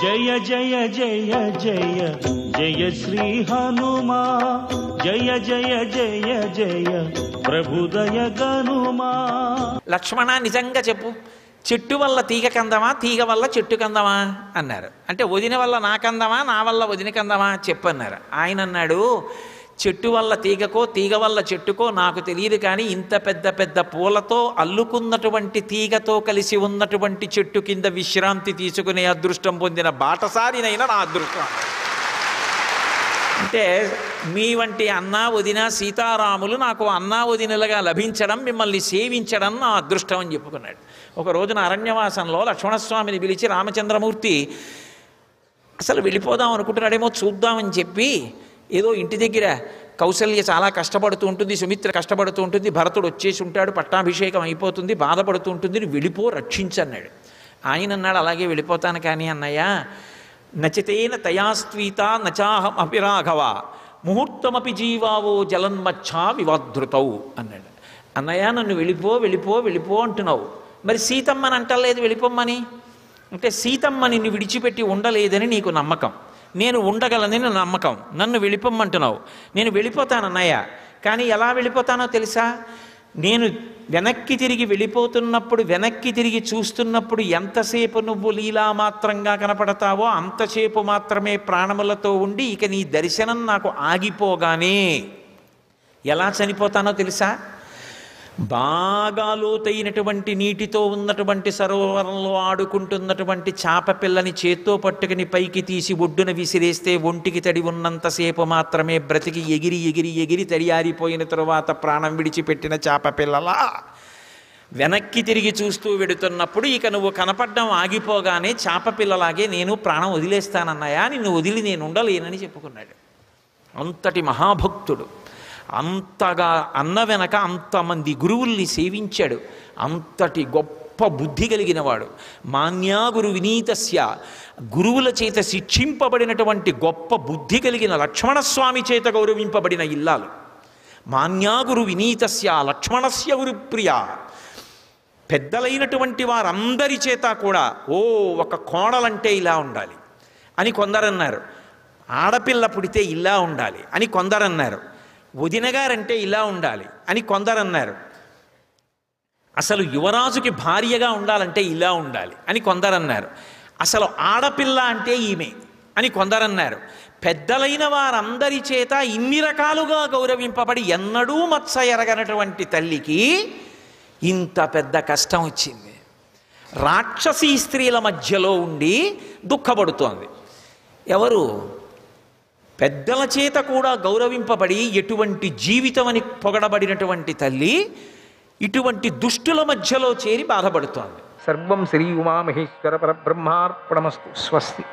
జయ జయ జయ జయ జయ శ్రీ హనుమా జయ జయ జయ జయ ప్రభుదయ గనుమా లక్ష్మణ నిజంగా చెప్పు చెట్టు వల్ల తీగ కందమా తీగ వల్ల చెట్టు కందమా అన్నారు అంటే వదిన వల్ల నా కందమా నా వల్ల వదిన కందమా చెప్పు అన్నారు ఆయన అన్నాడు చెట్టు వల్ల తీగకో తీగ వల్ల చెట్టుకో నాకు తెలియదు కానీ ఇంత పెద్ద పెద్ద పూలతో అల్లుకున్నటువంటి తీగతో కలిసి ఉన్నటువంటి చెట్టు కింద విశ్రాంతి తీసుకునే అదృష్టం పొందిన బాటసారినైనా నా అదృష్టం అంటే మీ వంటి అన్నా వదిన సీతారాములు నాకు అన్నా వదినలుగా లభించడం మిమ్మల్ని సేవించడం నా అదృష్టం అని చెప్పుకున్నాడు ఒక రోజున అరణ్యవాసంలో లక్ష్మణస్వామిని పిలిచి రామచంద్రమూర్తి అసలు వెళ్ళిపోదాం అనుకుంటున్నాడేమో చూద్దామని చెప్పి ఏదో ఇంటి దగ్గర కౌసల్య చాలా కష్టపడుతూ ఉంటుంది సుమిత్ర కష్టపడుతూ ఉంటుంది భరతుడు వచ్చేసి ఉంటాడు పట్టాభిషేకం అయిపోతుంది బాధపడుతూ ఉంటుంది "నువ్వు వెళ్ళిపో రక్షించన్నాడు ఆయన అన్నాడు అలాగే వెళ్ళిపోతాను కానీ అన్నయ్య నచితేన తయాస్త్వీత నచాహం అపిరాఘవ ముహూర్తమపి జీవావో జలన్మచ్చా వివాధృతౌ అన్నాడు అన్నయ్య నన్ను వెళ్ళిపో వెళ్ళిపో వెళ్ళిపో అంటున్నావు మరి సీతమ్మని అంటలేదు వెళ్ళిపోమ్మని అంటే సీతమ్మ నిన్ను విడిచిపెట్టి ఉండలేదని నీకు నమ్మకం నేను ఉండగలని నా నమ్మకం నన్ను వెళ్ళిపోమ్మంటున్నావు నేను వెళ్ళిపోతానన్నయ్య కానీ ఎలా వెళ్ళిపోతానో తెలుసా నేను వెనక్కి తిరిగి వెళ్ళిపోతున్నప్పుడు వెనక్కి తిరిగి చూస్తున్నప్పుడు ఎంతసేపు నువ్వు లీలా మాత్రంగా కనపడతావో అంతసేపు మాత్రమే ప్రాణములతో ఉండి ఇక నీ దర్శనం నాకు ఆగిపోగానే ఎలా చనిపోతానో తెలుసా బాగా లోతైనటువంటి నీటితో ఉన్నటువంటి సరోవరంలో ఆడుకుంటున్నటువంటి చాప పిల్లని చేత్తో పట్టుకుని పైకి తీసి ఒడ్డున విసిరేస్తే ఒంటికి తడి ఉన్నంతసేపు మాత్రమే బ్రతికి ఎగిరి ఎగిరి ఎగిరి తడియారిపోయిన తరువాత ప్రాణం విడిచిపెట్టిన చాప పిల్లలా వెనక్కి తిరిగి చూస్తూ వెడుతున్నప్పుడు ఇక నువ్వు కనపడడం ఆగిపోగానే చాప పిల్లలాగే నేను ప్రాణం వదిలేస్తానన్నాయా నిన్ను వదిలి నేను ఉండలేనని చెప్పుకున్నాడు అంతటి మహాభక్తుడు అంతగా అన్న వెనక అంతమంది గురువుల్ని సేవించాడు అంతటి గొప్ప బుద్ధి కలిగిన వాడు మాన్యా గురు వినీతస్య గురువుల చేత శిక్షింపబడినటువంటి గొప్ప బుద్ధి కలిగిన లక్ష్మణస్వామి చేత గౌరవింపబడిన ఇల్లాలు మాన్యా గురు వినీతస్య లక్ష్మణస్య గురుప్రియ పెద్దలైనటువంటి వారందరి చేత కూడా ఓ ఒక కోడలంటే ఇలా ఉండాలి అని కొందరన్నారు ఆడపిల్ల పుడితే ఇలా ఉండాలి అని కొందరన్నారు వదినగారంటే ఇలా ఉండాలి అని కొందరన్నారు అసలు యువరాజుకి భార్యగా ఉండాలంటే ఇలా ఉండాలి అని కొందరన్నారు అసలు ఆడపిల్ల అంటే ఈమె అని కొందరన్నారు పెద్దలైన వారందరి చేత ఇన్ని రకాలుగా గౌరవింపబడి ఎన్నడూ మత్స ఎరగనటువంటి తల్లికి ఇంత పెద్ద కష్టం వచ్చింది రాక్షసీ స్త్రీల మధ్యలో ఉండి దుఃఖపడుతోంది ఎవరు పెద్దల చేత కూడా గౌరవింపబడి ఎటువంటి జీవితం అని పొగడబడినటువంటి తల్లి ఇటువంటి దుష్టుల మధ్యలో చేరి బాధపడుతోంది సర్వం శ్రీ ఉమామహేశ్వర పరబ్రహ్మార్పణమస్తు స్వస్తి